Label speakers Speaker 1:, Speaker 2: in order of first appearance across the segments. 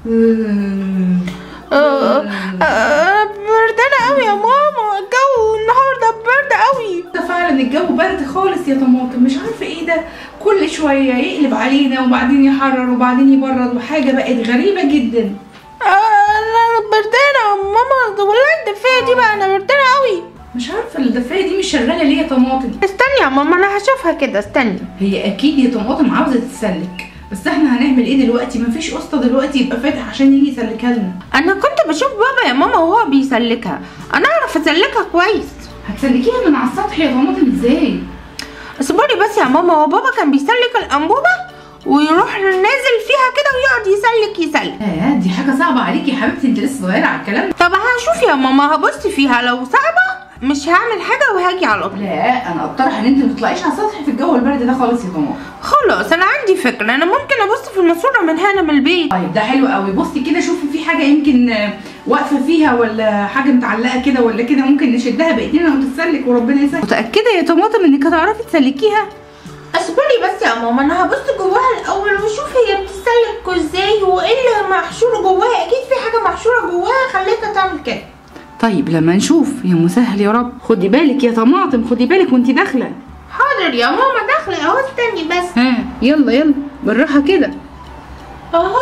Speaker 1: آه، آه، بردانة قوي يا ماما الجو النهارده برد قوي
Speaker 2: ده فعلا الجو برد خالص يا طماطم مش عارفه ايه ده كل شويه يقلب علينا وبعدين يحرر وبعدين يبرد وحاجه بقت غريبه جدا
Speaker 1: آه، انا بردانة يا ماما والله الدفاية دي بقى انا بردانة قوي
Speaker 2: مش عارفه الدفايه دي مش شغاله ليه يا طماطم
Speaker 1: استني يا ماما انا هشوفها كده استني
Speaker 2: هي اكيد يا طماطم عاوزه تتسلك بس احنا هنعمل ايه دلوقتي مفيش قسطه دلوقتي يبقى فاتح عشان يجي يسلكها لنا
Speaker 1: انا كنت بشوف بابا يا ماما وهو بيسلكها انا اعرف اسلكها كويس
Speaker 2: هتسلكيها من على السطح يا طماطم ازاي
Speaker 1: اصبري بس يا ماما هو بابا كان بيسلك الانبوبة ويروح نازل فيها كده ويقعد يسلك يسلك
Speaker 2: اه دي حاجه صعبه عليكي يا حبيبتي انت لسه صغيره على الكلام ده
Speaker 1: طب هشوف يا ماما هبص فيها لو صعبة مش هعمل حاجة وهاجي على طول
Speaker 2: لا انا اقترح ان انت ما تطلعيش على السطح في الجو البرد ده خالص يا طماطم
Speaker 1: خلاص انا عندي فكرة انا ممكن ابص في الماسورة من هنا من البيت
Speaker 2: طيب ده حلو قوي بصي كده شوفي في حاجه يمكن آه، واقفه فيها ولا حاجه متعلقه كده ولا كده ممكن نشدها بايدينا وتتسلك وربنا يسهل
Speaker 1: متأكدة يا طماطم انك هتعرفي تسلكيها اصبري بس يا ماما انا هبص جواها الاول واشوف هي بتسلك ازاي وايه اللي محشور جواها اكيد في حاجة محشورة جواها خليتها تعمل كده
Speaker 2: طيب لما نشوف يا مسهل يا رب خدي بالك يا طماطم خدي بالك وانت داخله
Speaker 1: حاضر يا ماما داخلة اهو استني بس
Speaker 2: ها يلا يلا بالراحه كده
Speaker 1: اهو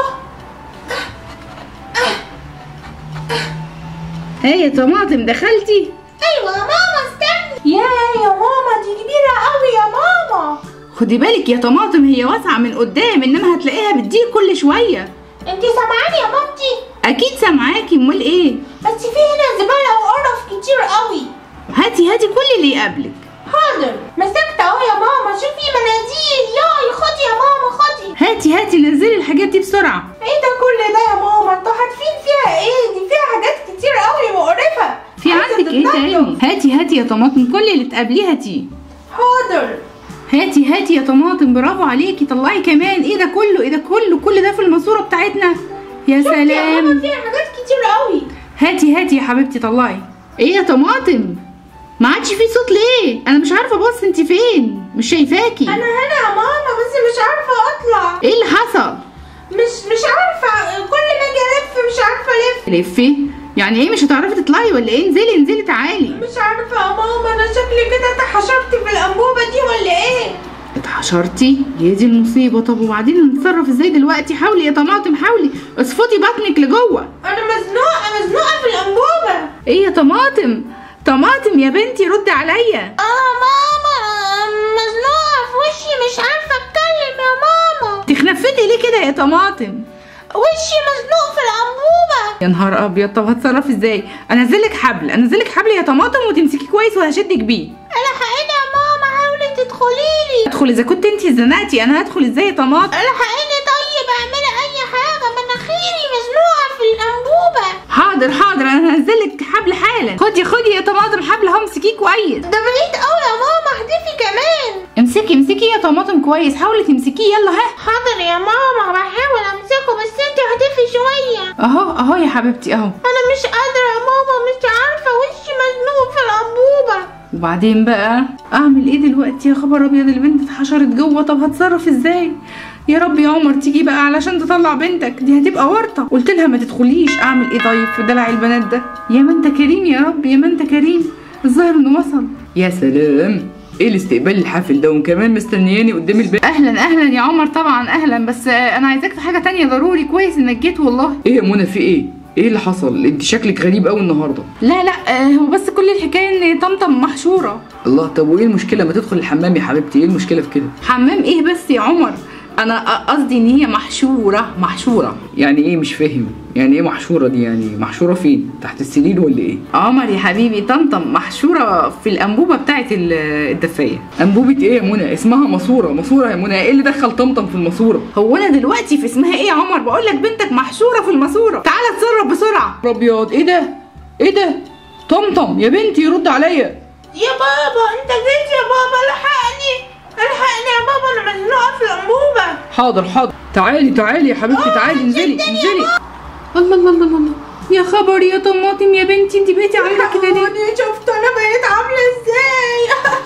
Speaker 2: ها يا طماطم دخلتي
Speaker 1: ايوه يا ماما استني يا يا ماما دي كبيرة قوي يا ماما
Speaker 2: خدي بالك يا طماطم هي واسعه من قدام انما هتلاقيها بتضيق كل شويه
Speaker 1: انتي سامعاني يا مامتي
Speaker 2: اكيد سامعاكي امال ايه
Speaker 1: بس في هنا زبالة وقرف كتير قوي
Speaker 2: هاتي هاتي كل اللي يقابلك
Speaker 1: حاضر مسكت اهو يا ماما شوفي مناديل ياي خدي يا ماما خدي
Speaker 2: هاتي هاتي نزلي الحاجات دي بسرعه
Speaker 1: ايه ده كل ده يا ماما انتوا حاتفين فيها ايه دي فيها حاجات كتير قوي مقرفة
Speaker 2: في
Speaker 1: عايزة
Speaker 2: عندك ايه
Speaker 1: تتنضف.
Speaker 2: تاني هاتي هاتي يا طماطم كل اللي تقابليه هاتيه
Speaker 1: حاضر
Speaker 2: هاتي هاتي يا طماطم برافو عليكي طلعي كمان ايه ده كله ايه ده كله كل ده في الماسوره بتاعتنا يا
Speaker 1: يا ماما
Speaker 2: سلام
Speaker 1: فيها حاجات كتير قوي
Speaker 2: هاتي هاتي يا حبيبتي طلعي ايه يا طماطم ما عادش في صوت ليه انا مش عارفه ابص انت فين مش شايفاكي
Speaker 1: انا هنا يا ماما بس مش عارفة اطلع
Speaker 2: ايه اللي حصل
Speaker 1: مش مش عارفة كل ما اجي الف مش عارفة الف
Speaker 2: لفي يعني ايه مش هتعرفي تطلعي ولا ايه انزلي انزلي تعالي
Speaker 1: مش عارفة يا ماما انا شكلي كده اتحشرت في الانبوبة دي ولا ايه
Speaker 2: اتحشرتي هي دي المصيبه طب وبعدين نتصرف ازاي دلوقتي حاولي يا طماطم حاولي اصفطي بطنك لجوه
Speaker 1: انا مزنوقة مزنوقة في الانبوبة
Speaker 2: ايه يا طماطم طماطم يا بنتي رد عليا
Speaker 1: اه ماما مزنوقة في وشي مش عارفة اتكلم يا ماما
Speaker 2: تخنفتي ليه كده يا طماطم
Speaker 1: وشي مزنوق في الانبوبة
Speaker 2: يا نهار ابيض طب هتصرف ازاي انزلك حبل انزلك حبل يا طماطم وتمسكيه كويس وهشدك بيه
Speaker 1: الحقيني يا ماما حاولي تدخليلي
Speaker 2: ادخل اذا كنت انت اتزنقتي انا هدخل ازاي يا طماطم
Speaker 1: الحقيني طيب اعملي اي حاجة مناخيري مزنوقة في الانبوبة
Speaker 2: حاضر حاضر انا هنزلك حبل حالا خدي خدي يا طماطم حبل اهو امسكيه كويس
Speaker 1: ده بعيد قوي يا ماما احدفي كمان
Speaker 2: امسكي امسكي يا طماطم كويس حاولي تمسكيه يلا ها
Speaker 1: حاضر يا ماما بحاول امسكه بس انت احدفي شوية
Speaker 2: اهو اهو يا حبيبتي اهو
Speaker 1: انا مش قادرة يا ماما مش عارفة وشي مزنوق في الانبوبة
Speaker 2: وبعدين بقى اعمل ايه دلوقتي يا خبر ابيض البنت اتحشرت جوه طب هتصرف ازاي يا رب يا عمر تيجي بقى علشان تطلع بنتك دي هتبقى ورطه قلت لها ما تدخليش اعمل ايه طيب في دلع البنات ده يا ما انت كريم يا رب يا ما انت كريم الظاهر انه وصل يا سلام ايه الاستقبال الحافل ده وكمان مستنياني قدام البيت اهلا اهلا يا عمر طبعا اهلا بس آه، انا عايزاك في حاجه تانية ضروري كويس انك جيت والله
Speaker 3: ايه يا منى في ايه؟ ايه اللي حصل؟ انت شكلك غريب قوي النهارده.
Speaker 2: لا لا آه، هو بس كل الحكايه ان طمطم محشوره
Speaker 3: الله طب وايه المشكله ما تدخل الحمام يا حبيبتي؟ ايه المشكله في كده؟
Speaker 2: حمام ايه بس يا عمر انا ق- قصدي ان هي محشوره محشوره
Speaker 3: يعني ايه مش فاهم؟ يعني ايه محشوره دي؟ يعني محشوره فين؟ تحت السرير ولا ايه؟
Speaker 2: عمر يا حبيبي طمطم محشوره في الانبوبه بتاعت ال- الدفايه
Speaker 3: انبوبه ايه يا منى؟ اسمها ماسوره، ماسوره يا منى، ايه اللي دخل طمطم في الماسوره؟
Speaker 2: هو انا دلوقتي في اسمها ايه يا عمر بقول لك بنتك محشوره في الماسوره تعالى اتصرف بسرعه
Speaker 3: يا ابيض ايه ده؟ ايه ده؟ طمطم يا بنتي رد عليا.
Speaker 1: يا بابا انت جيت يا بابا الحقني الحقني يا بابا انا مزنوقة في الانبوبة
Speaker 3: حاضر حاضر تعالي تعالي يا حبيبتي تعالي انزلي انزلي.
Speaker 2: الله الله الله الله يا خبر يا طماطم يا بنتي انت بقيتي عامله كده ليه
Speaker 1: الحقوني شفت انا بقيت عاملة ازاي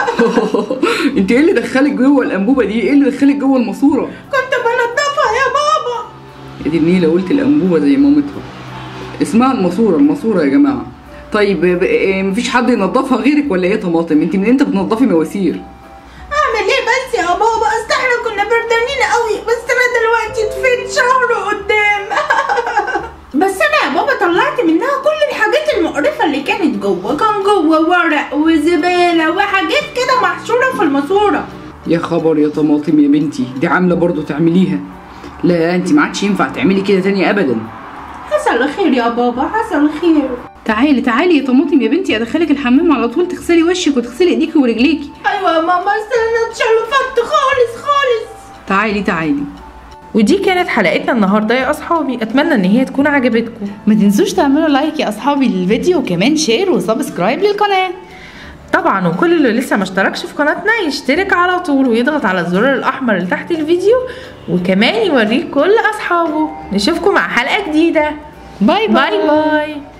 Speaker 3: انت ايه اللي دخلك جوه الانبوبه دي؟ ايه اللي دخلك جوه الماسوره؟
Speaker 1: كنت بنضفها يا بابا
Speaker 3: ادي النيله قلت الانبوبه زي مامتها اسمها الماسوره الماسوره يا جماعه طيب ب- إيه، مفيش حد ينظفها غيرك ولا ايه يا طماطم انت من امتى بتنظفي مواسير
Speaker 1: اعمل ايه بس يا بابا اصل احنا كنا بردانين قوي بس انا دلوقتي طفيت شهر قدام بس انا يا بابا طلعت منها كل الحاجات المقرفه اللي كانت جوه كان جوه ورق وزباله وحاجات كده محشوره في الماسوره
Speaker 3: يا خبر يا طماطم يا بنتي دي عامله برضو تعمليها لا انت ما عادش ينفع تعملي كده تاني ابدا
Speaker 1: حصل خير يا بابا حصل خير
Speaker 2: تعالي تعالي يا طماطم يا بنتي ادخلك الحمام على طول تغسلي وشك وتغسلي ايديكي ورجليكي
Speaker 1: ايوه يا ماما بس انا اتشلفت خالص خالص
Speaker 2: تعالي تعالي
Speaker 4: ودي كانت حلقتنا النهارده يا اصحابي اتمنى ان هي تكون عجبتكم
Speaker 2: ما تنسوش تعملوا لايك يا اصحابي للفيديو وكمان شير وسبسكرايب للقناه
Speaker 4: طبعا وكل اللي لسه ما اشتركش في قناتنا يشترك على طول ويضغط على الزرار الاحمر اللي تحت الفيديو وكمان يوريه كل اصحابه نشوفكم مع حلقه جديده
Speaker 2: باي باي,
Speaker 4: باي باي